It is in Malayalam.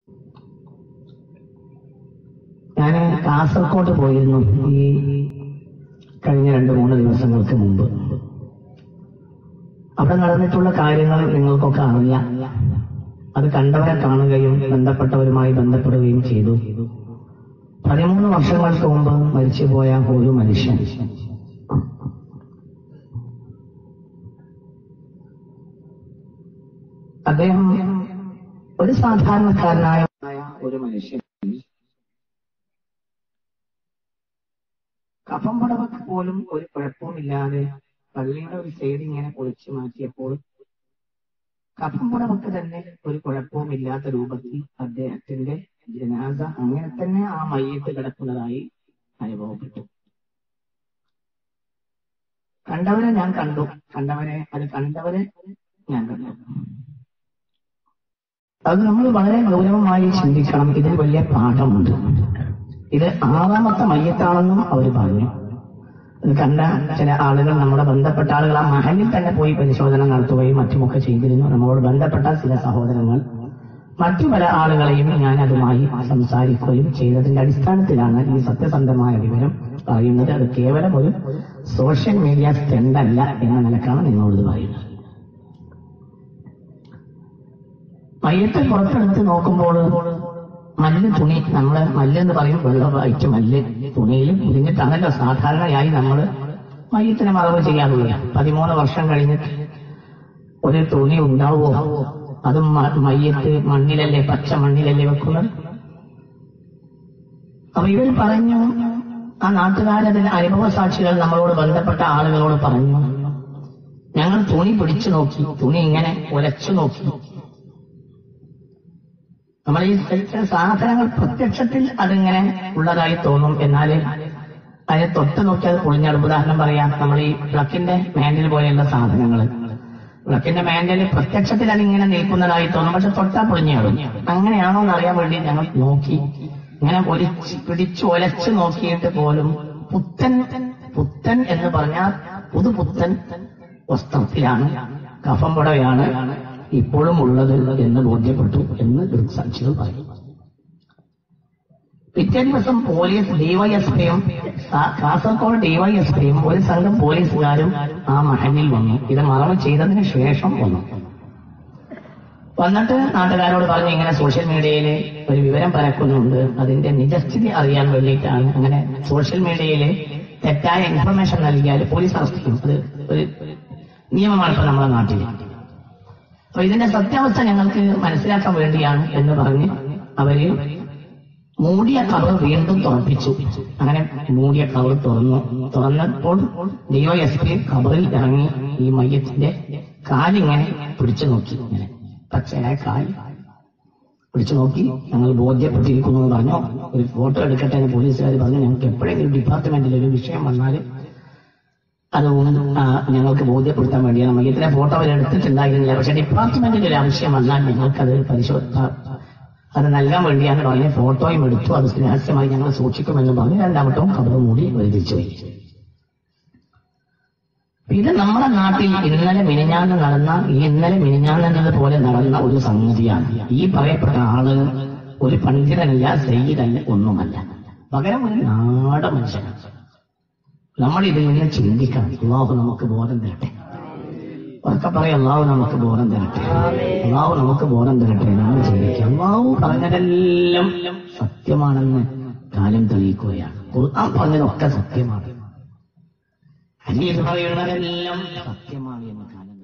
ഞാൻ കാസർഗോഡ് പോയിരുന്നു ഈ കഴിഞ്ഞ രണ്ട് മൂന്ന് ദിവസങ്ങൾക്ക് മുമ്പ് അവിടെ നടന്നിട്ടുള്ള കാര്യങ്ങൾ നിങ്ങൾക്കൊക്കെ അറിയാം അത് കണ്ടവരെ കാണുകയും ബന്ധപ്പെട്ടവരുമായി ബന്ധപ്പെടുകയും ചെയ്തു പതിമൂന്ന് വർഷങ്ങൾക്ക് മുമ്പ് മരിച്ചുപോയ ഒരു മനുഷ്യൻ അദ്ദേഹം ഒരു സാധാരണക്കാരനായ ഒരു മനുഷ്യൻ കഫം പടവക്ക് പോലും ഒരു കുഴപ്പവുമില്ലാതെ പള്ളിയുടെ ഒരു സൈഡ് ഇങ്ങനെ പൊളിച്ചു മാറ്റിയപ്പോൾ കഫം പടവക്ക് തന്നെ ഒരു കുഴപ്പവുമില്ലാത്ത രൂപത്തിൽ അദ്ദേഹത്തിന്റെ ജനാസ അങ്ങനെ തന്നെ ആ മയ്യത്ത് കിടക്കുന്നതായി അനുഭവപ്പെട്ടു കണ്ടവരെ ഞാൻ കണ്ടു കണ്ടവരെ അത് കണ്ടവരെ ഞാൻ കണ്ടു അത് നമ്മൾ വളരെ ഗൗരവമായി ചിന്തിക്കണം ഇതിൽ വലിയ പാഠമുണ്ട് ഇത് ആറാമത്തെ മയ്യത്താണെന്നും അവർ പറഞ്ഞു ഇത് കണ്ട ചില ആളുകൾ നമ്മുടെ ബന്ധപ്പെട്ട ആളുകൾ ആ മഹലിൽ തന്നെ പോയി പരിശോധന നടത്തുകയും മറ്റുമൊക്കെ ചെയ്തിരുന്നു നമ്മളോട് ബന്ധപ്പെട്ട ചില സഹോദരങ്ങൾ മറ്റു പല ആളുകളെയും ഞാൻ അതുമായി സംസാരിക്കുകയും ചെയ്തതിന്റെ അടിസ്ഥാനത്തിലാണ് ഈ സത്യസന്ധമായ വിവരം പറയുന്നത് അത് കേവലം ഒരു സോഷ്യൽ മീഡിയ സ്റ്റെൻഡ് അല്ല എന്ന നിലക്കാണ് നിങ്ങളോട് പറയുന്നത് മയ്യത്തെ പുറത്തെടുത്ത് നോക്കുമ്പോൾ മല്ല് തുണി നമ്മള് മല്ല് എന്ന് പറയും വെള്ളമായിട്ട് മല്ല് തുണിയിൽ പൊതിഞ്ഞിട്ടാണല്ലോ സാധാരണയായി നമ്മൾ മയ്യത്തിനെ മറവ് ചെയ്യാറുള്ളത് പതിമൂന്ന് വർഷം കഴിഞ്ഞിട്ട് ഒരു തുണി ഉണ്ടാവുമോ അതും മ- മയ്യത്ത് മണ്ണിലല്ലേ പച്ച മണ്ണിലല്ലേ വെക്കുന്നത് അപ്പൊ ഇവർ പറഞ്ഞു ആ നാട്ടുകാരതിന് അനുഭവ സാക്ഷികൾ നമ്മളോട് ബന്ധപ്പെട്ട ആളുകളോട് പറഞ്ഞു ഞങ്ങൾ തുണി പിടിച്ചു നോക്കി തുണി ഇങ്ങനെ ഉലച്ചു നോക്കി നമ്മൾ ഈ ചില സാധനങ്ങൾ പ്രത്യക്ഷത്തിൽ അതിങ്ങനെ ഉള്ളതായി തോന്നും എന്നാൽ അതിനെ തൊട്ട് നോക്കി അത് പൊളിഞ്ഞാടും ഉദാഹരണം പറയാം നമ്മൾ ഈ പ്ലക്കിന്റെ മാൻഡിൽ പോലെയുള്ള സാധനങ്ങൾ പ്ലക്കിന്റെ മാൻഡിൽ പ്രത്യക്ഷത്തിൽ അതിങ്ങനെ നിൽക്കുന്നതായി തോന്നും പക്ഷെ തൊട്ടാ പൊളിഞ്ഞാടും അങ്ങനെയാണോ എന്ന് അറിയാൻ വേണ്ടി ഞങ്ങൾ നോക്കി ഇങ്ങനെ ഒലിച്ച് പിടിച്ചു ഒലച്ച് നോക്കിയിട്ട് പോലും പുത്തൻ പുത്തൻ എന്ന് പറഞ്ഞാൽ പുതുപുത്തൻ വസ്ത്രത്തിലാണ് കഫം പുടവയാണ് ഇപ്പോഴും ഉള്ളത് എന്ന് ബോധ്യപ്പെട്ടു എന്ന് ദൃക്സാക്ഷികൾ പറയും പിറ്റേ ദിവസം പോലീസ് ഡിവൈഎസ്പിയും കാസർഗോഡ് ഡിവൈഎസ്പിയും ഒരു സംഘം പോലീസുകാരും ആ മഹലിൽ വന്നു ഇത് മറവ് ചെയ്തതിന് ശേഷം വന്നു വന്നിട്ട് നാട്ടുകാരോട് പറഞ്ഞു ഇങ്ങനെ സോഷ്യൽ മീഡിയയിൽ ഒരു വിവരം പരക്കുന്നുണ്ട് അതിന്റെ നിജസ്ഥിതി അറിയാൻ വേണ്ടിയിട്ടാണ് അങ്ങനെ സോഷ്യൽ മീഡിയയിൽ തെറ്റായ ഇൻഫർമേഷൻ നൽകിയാൽ പോലീസ് അറസ്റ്റ് ചെയ്യും അത് ഒരു നിയമമാണ് ഇപ്പൊ നമ്മുടെ നാട്ടിൽ അപ്പൊ ഇതിന്റെ സത്യാവസ്ഥ ഞങ്ങൾക്ക് മനസ്സിലാക്കാൻ വേണ്ടിയാണ് എന്ന് പറഞ്ഞ് അവര് മൂടിയ കവർ വീണ്ടും തുറപ്പിച്ചു അങ്ങനെ മൂടിയ കവർ തുറന്നു തുറന്നപ്പോൾ ഡിഒ എസ് പി കവറിൽ ഇറങ്ങി ഈ മയ്യത്തിന്റെ കാലിങ്ങനെ പിടിച്ചു നോക്കി ഇങ്ങനെ പച്ചയായ കാൽ പിടിച്ചു നോക്കി ഞങ്ങൾ ബോധ്യപ്പെട്ടിരിക്കുന്നു എന്ന് പറഞ്ഞു ഒരു ഫോട്ടോ എടുക്കട്ടെ എന്ന് പോലീസുകാർ പറഞ്ഞു ഞങ്ങൾക്ക് എപ്പോഴെങ്കിലും ഡിപ്പാർട്ട്മെന്റിൽ ഒരു വിഷയം വന്നാൽ അത് ഊന്ന് ആ ഞങ്ങൾക്ക് ബോധ്യപ്പെടുത്താൻ വേണ്ടിയാണ് മയ്യത്തിനെ ഫോട്ടോ അവർ എടുത്തിട്ടുണ്ടായിരുന്നില്ല പക്ഷെ ഡിപ്പാർട്ട്മെന്റിൽ ഒരു ആവശ്യം വന്നാൽ ഞങ്ങൾക്കത് പരിശോധന അത് നൽകാൻ വേണ്ടിയാണ് പറഞ്ഞ ഫോട്ടോയും എടുത്തു അത് രഹസ്യമായി ഞങ്ങൾ സൂക്ഷിക്കുമെന്ന് പറഞ്ഞ് രണ്ടാമത്തവും കബർ മൂടി വരുതിച്ചു പോയി ഇത് നമ്മുടെ നാട്ടിൽ ഇന്നലെ മിനിഞ്ഞാന്ന് നടന്ന ഈ ഇന്നലെ മിനിഞ്ഞാന്നത് പോലെ നടന്ന ഒരു സംഗതിയാണ് ഈ പറയപ്പെട്ട ആള് ഒരു പണ്ഡിതനല്ല സയ്യിദല്ല ഒന്നുമല്ല പകരം ഒരു നാട മനുഷ്യനാണ് നമ്മൾ ഇതിങ്ങനെ ചിന്തിക്കണം അള്ളാഹു നമുക്ക് ബോധം തരട്ടെ ഉറക്കെ പറയാം അള്ളാഹു നമുക്ക് ബോധം തരട്ടെ അള്ളാഹു നമുക്ക് ബോധം തരട്ടെ നമ്മൾ ചിന്തിക്കാം അള്ളാഹു പറഞ്ഞതെല്ലാം സത്യമാണെന്ന് കാലം തെളിയിക്കുകയാണ് ഖുർആൻ പറഞ്ഞതൊക്കെ സത്യമാണ് ഹദീസ് പറയുന്നതെല്ലാം സത്യമാണ് എന്ന് കാലം